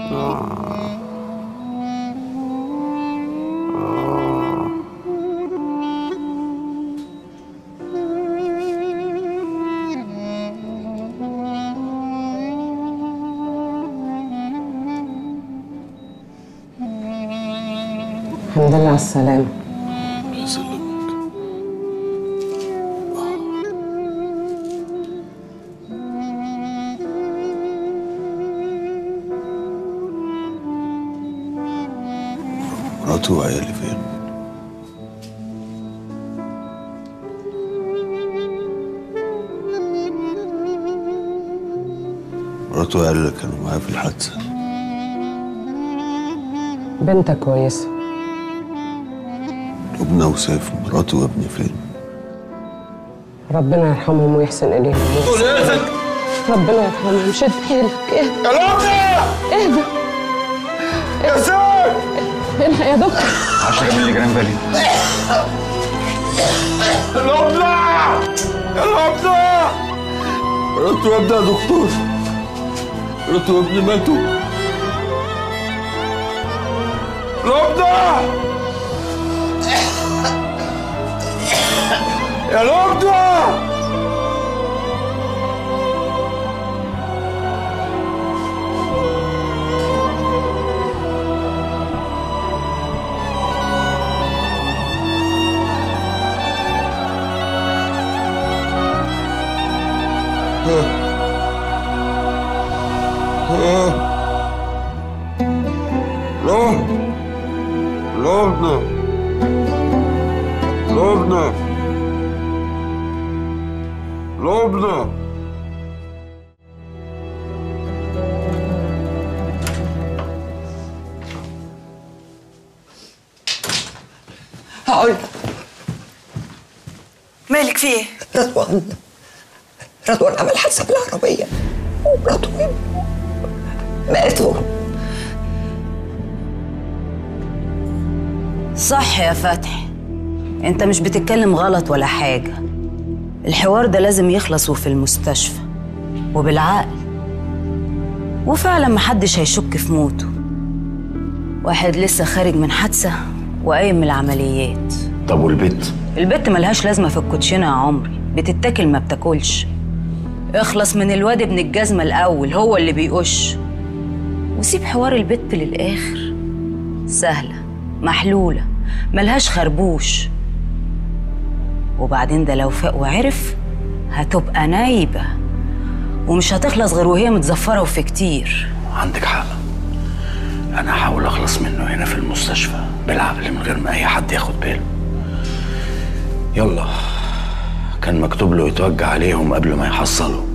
الحمد لله على السلامة الله يسلمك مراتي وعيالي فين؟ مراتي وعيالي اللي كانوا معايا في الحادثة بنتك كويسة لبنى وسيف مراتي وابني فين؟ ربنا يرحمهم ويحسن إليهم ربنا يرحمهم شد حيلك اهدى يا لبنى اهدى يا سيف الحق يا دكتور 10 مللي جرام فاليوم يا لبنى يا لبنى مراتي وابني يا دكتور مراتي وابني ماتوا لبنى يا لبنى لبنى لبنى لبنى لبنى هقول مالك في ايه؟ رضوان رضوان عمل حادثة بالعربية ومراته ماتوا صح يا فتحي انت مش بتتكلم غلط ولا حاجة الحوار ده لازم يخلص وفي المستشفى وبالعقل وفعلا محدش هيشك في موته واحد لسه خارج من حادثة وقايم من العمليات طب والبيت البت ملهاش لازمة في الكوتشينة يا عمري بتتاكل ما بتاكلش اخلص من الواد ابن الجزمة الأول هو اللي بيقش وسيب حوار البت للآخر سهلة محلولة ملهاش خربوش وبعدين ده لو فاق وعرف هتبقى نايبة ومش هتخلص غير وهي متزفرة وفي كتير عندك حق انا هحاول اخلص منه هنا في المستشفى بالعقل من غير ما اي حد ياخد باله يلا كان مكتوب له يتوجه عليهم قبل ما يحصلوا